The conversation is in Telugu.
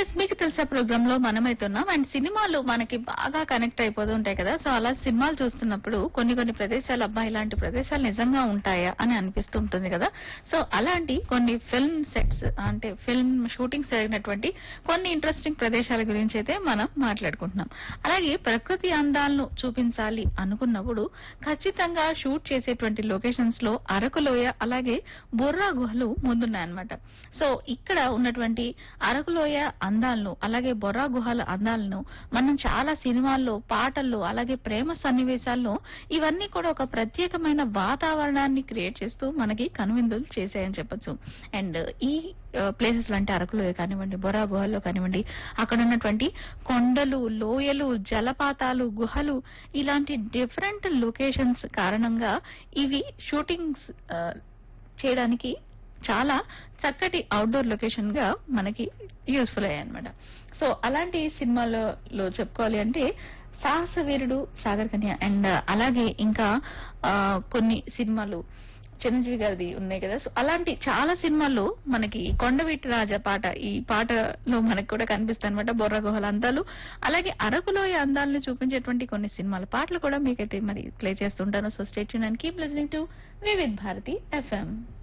ఎస్ మీకు తెలిసే ప్రోగ్రామ్ లో మనమైతున్నాం అండ్ సినిమాలు మనకి బాగా కనెక్ట్ అయిపోతూ ఉంటాయి కదా సో అలా సినిమాలు చూస్తున్నప్పుడు కొన్ని కొన్ని ప్రదేశాలు అబ్బా ఇలాంటి ప్రదేశాలు నిజంగా ఉంటాయా అని అనిపిస్తూ ఉంటుంది కదా సో అలాంటి కొన్ని ఫిల్మ్ సెట్స్ అంటే ఫిల్మ్ షూటింగ్స్ జరిగినటువంటి కొన్ని ఇంట్రెస్టింగ్ ప్రదేశాల గురించి అయితే మనం మాట్లాడుకుంటున్నాం అలాగే ప్రకృతి అందాలను చూపించాలి అనుకున్నప్పుడు ఖచ్చితంగా షూట్ చేసేటువంటి లొకేషన్స్ లో అరకులోయ అలాగే బుర్రా గుహలు ముందున్నాయన్నమాట సో ఇక్కడ ఉన్నటువంటి అరకులోయ అందాలను అలాగే బొర్రా గుహల అందాలను మనం చాలా సినిమాల్లో పాటల్లో అలాగే ప్రేమ సన్నివేశాల్లో ఇవన్నీ కూడా ఒక ప్రత్యేకమైన వాతావరణాన్ని క్రియేట్ చేస్తూ మనకి కనువిందులు చేశాయని చెప్పొచ్చు అండ్ ఈ ప్లేసెస్ అంటే అరకులోయ కానివ్వండి బొర్రా గుహల్లో కానివ్వండి అక్కడ ఉన్నటువంటి కొండలు లోయలు జలపాతాలు గుహలు ఇలాంటి డిఫరెంట్ లొకేషన్స్ కారణంగా ఇవి షూటింగ్స్ చేయడానికి చాలా చక్కటి అవుట్డోర్ లొకేషన్ గా మనకి యూస్ఫుల్ అయ్యాయి అనమాట సో అలాంటి సినిమాలలో చెప్పుకోవాలి అంటే సాహస వీరుడు సాగర్ కన్య అండ్ అలాగే ఇంకా ఆ, కొన్ని సినిమాలు చిరంజీవి గారిది ఉన్నాయి కదా సో అలాంటి చాలా సినిమాల్లో మనకి కొండవీటి రాజా పాట ఈ పాటలో మనకు కూడా కనిపిస్తాయి అనమాట బొర్ర గుహల అందాలు అలాగే అరకులోయ అందాలను చూపించేటువంటి కొన్ని సినిమాల పాటలు కూడా మీకైతే మరి ప్లే చేస్తుంటాను so state and keep listening to Vividh Bharati FM